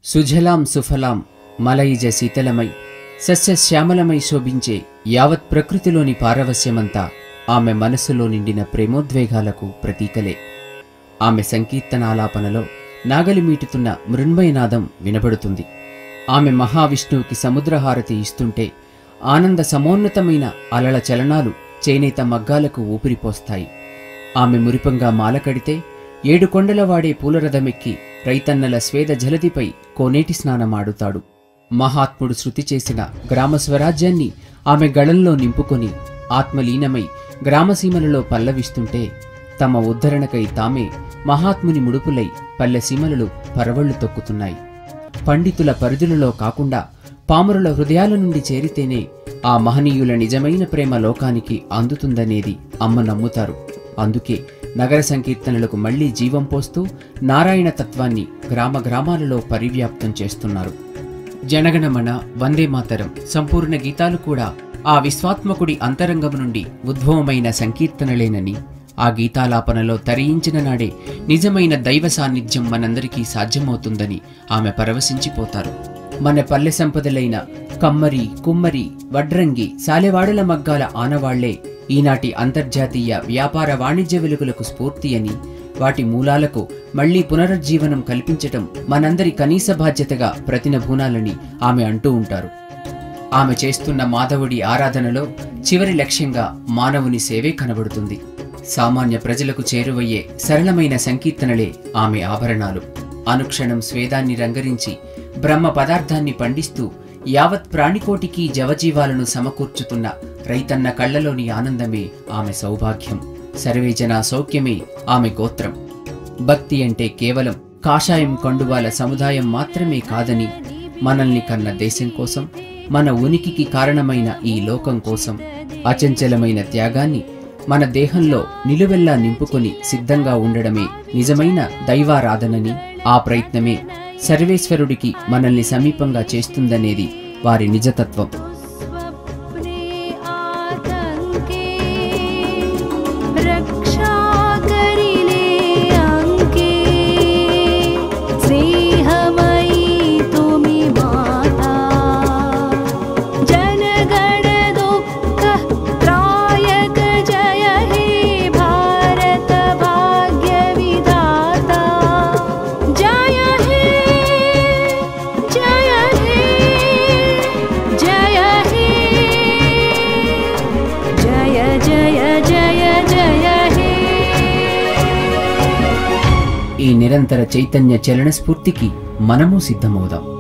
సుజలాం సుఫలాం మలయిజ శీతలమై సస్యశ్యామలమై శోభించే యావత్ ప్రకృతిలోని పారవస్యమంతా ఆమె మనసులో నిండిన ప్రేమోద్వేగాలకు ప్రతీకలే ఆమె సంకీర్తనాలాపనలో నాగలి మీటుతున్న మృణ్మయనాదం వినబడుతుంది ఆమె మహావిష్ణువుకి సముద్రహారతి ఇస్తుంటే ఆనంద సమోన్నతమైన అలల చలనాలు చేనేత మగ్గాలకు ఊపిరిపోస్తాయి ఆమె మురిపంగా మాలకడితే ఏడు కొండల వాడే పూలరథమెక్కి రైతన్నల స్వేద జలదిపై కోనేటి స్నానమాడుతాడు మహాత్ముడు శృతి చేసిన గ్రామ స్వరాజ్యాన్ని ఆమె గళంలో నింపుకొని ఆత్మలీనమై గ్రామసీమలలో పల్లవిస్తుంటే తమ ఉద్ధరణకై తామే మహాత్ముని ముడుపులై పల్లెసీమలలో పరవళ్లు తొక్కుతున్నాయి పండితుల పరిధులలో కాకుండా పామరుల హృదయాల నుండి చేరితేనే ఆ మహనీయుల నిజమైన ప్రేమ లోకానికి అందుతుందనేది అమ్మ నమ్ముతారు అందుకే నగర సంకీర్తనలకు మళ్లీ జీవం పోస్తూ నారాయణ తత్వాన్ని గ్రామ గ్రామాలలో పరివ్యాప్తం చేస్తున్నారు జనగణమన వందే మాతరం సంపూర్ణ గీతాలు కూడా ఆ విశ్వాత్మకుడి అంతరంగం నుండి ఉద్భవమైన సంకీర్తనలేనని ఆ గీతాలాపనలో తరించిన నాడే నిజమైన దైవ సాన్నిధ్యం మనందరికీ సాధ్యమవుతుందని ఆమె పరవశించిపోతారు మన పల్లె సంపదలైన కమ్మరి కుమ్మరి వడ్రంగి సాలెవాడల మగ్గాల ఆనవాళ్లే ఈనాటి అంతర్జాతీయ వ్యాపార వాణిజ్య వెలుగులకు స్ఫూర్తి అని వాటి మూలాలకు మళ్లీ పునరుజ్జీవనం కల్పించటం మనందరి కనీస బాధ్యతగా ప్రతినభూనాలని ఆమె అంటూ ఉంటారు ఆమె చేస్తున్న మాధవుడి ఆరాధనలో చివరి లక్ష్యంగా మానవుని సేవే కనబడుతుంది సామాన్య ప్రజలకు చేరువయ్యే సరళమైన సంకీర్తనలే ఆమె ఆభరణాలు అనుక్షణం స్వేదాన్ని రంగరించి బ్రహ్మ పదార్థాన్ని పండిస్తూ యావత్ ప్రాణికోటికి జవజీవాలను సమకూర్చుతున్న రైతన్న కళ్ళలోని ఆనందమే ఆమె సౌభాగ్యం సర్వేజన సౌఖ్యమే ఆమె గోత్రం భక్తి అంటే కేవలం కాషాయం కండువాల సముదాయం మాత్రమే కాదని మనల్ని కన్న దేశం కోసం మన ఉనికికి కారణమైన ఈ లోకం కోసం అచంచలమైన త్యాగాన్ని మన దేహంలో నిలువెల్లా నింపుకొని సిద్ధంగా ఉండడమే నిజమైన దైవారాధనని ఆ ప్రయత్నమే సర్వేశ్వరుడికి మనల్ని సమీపంగా చేస్తుందనేది వారి నిజతత్వం स्वप्ने आतङ्के रक्षा करिले अङ्के स्नेहमयी तुमि माता जनगण दुःख त्रायक जय हे भारत भाग्यविधाता जय हे जय हे जय हे जय जय जय जय हे ఈ నిరంతర చైతన్య చలన స్ఫూర్తికి మనము సిద్ధమవుదాం